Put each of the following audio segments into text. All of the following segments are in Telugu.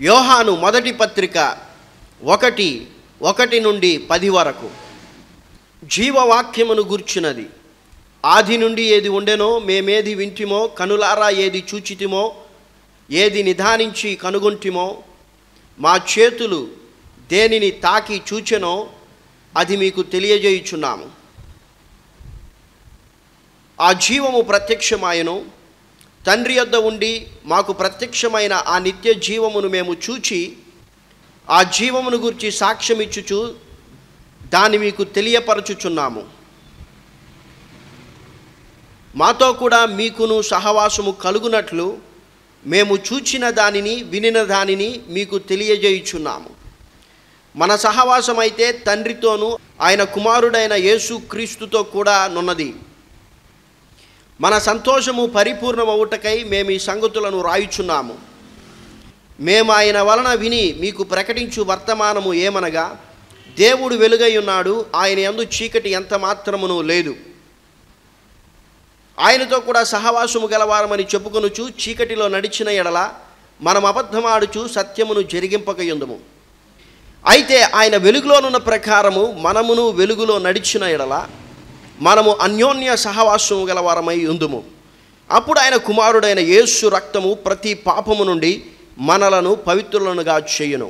యోహాను మొదటి పత్రిక ఒకటి ఒకటి నుండి పది వరకు జీవవాక్యమును గూర్చినది ఆది నుండి ఏది ఉండెనో మేమేది వింటిమో కనులారా ఏది చూచితిమో ఏది నిదానించి కనుగొంటిమో మా చేతులు దేనిని తాకి చూచెనో అది మీకు తెలియజేయుచున్నాము ఆ జీవము ప్రత్యక్షమాయను తండ్రి యొద్ద ఉండి మాకు ప్రత్యక్షమైన ఆ నిత్య జీవమును మేము చూచి ఆ జీవమును గురించి సాక్ష్యమిచ్చుచు దాన్ని మీకు తెలియపరచుచున్నాము మాతో కూడా మీకును సహవాసము కలుగునట్లు మేము చూచిన దానిని వినిన దానిని మీకు తెలియజేయుచున్నాము మన సహవాసం అయితే తండ్రితోనూ ఆయన కుమారుడైన యేసు క్రీస్తుతో కూడా నున్నది మన సంతోషము పరిపూర్ణమవుటకై మేము ఈ సంగతులను రాయుచున్నాము మేము ఆయన వలన విని మీకు ప్రకటించు వర్తమానము ఏమనగా దేవుడు వెలుగై ఉన్నాడు ఆయన యందు చీకటి ఎంత మాత్రమును లేదు ఆయనతో కూడా సహవాసము గలవారమని చెప్పుకొనుచు చీకటిలో నడిచిన ఎడల మనం అబద్ధమాడుచు సత్యమును జరిగింపకయుందుము అయితే ఆయన వెలుగులోనున్న ప్రకారము మనమును వెలుగులో నడిచిన ఎడల మనము అన్యోన్య సహవాసము గలవారమై ఉందుము అప్పుడు ఆయన కుమారుడైన యేసు రక్తము ప్రతి పాపము నుండి మనలను పవిత్రులనుగా చేయును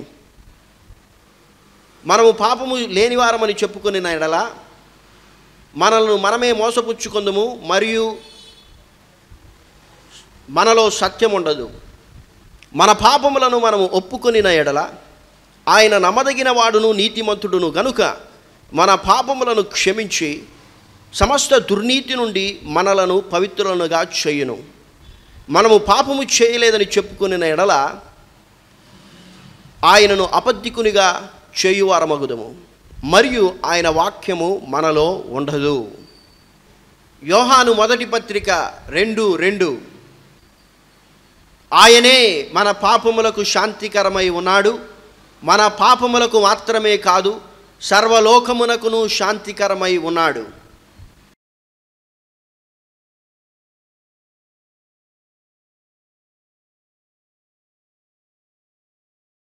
మనము పాపము లేనివారమని చెప్పుకుని ఎడల మనలను మనమే మోసపుచ్చుకుందుము మరియు మనలో సత్యం ఉండదు మన పాపములను మనము ఒప్పుకొనిన ఎడల ఆయన నమ్మదగిన వాడును నీతిమంతుడును గనుక మన పాపములను క్షమించి సమస్త దుర్నీతి నుండి మనలను పవిత్రులనుగా చేయును మనము పాపము చేయలేదని చెప్పుకుని ఎడల ఆయనను అబద్ధికునిగా చేయువారమగుదము మరియు ఆయన వాక్యము మనలో ఉండదు యోహాను మొదటి పత్రిక రెండు రెండు ఆయనే మన పాపములకు శాంతికరమై ఉన్నాడు మన పాపములకు మాత్రమే కాదు సర్వలోకమునకును శాంతికరమై ఉన్నాడు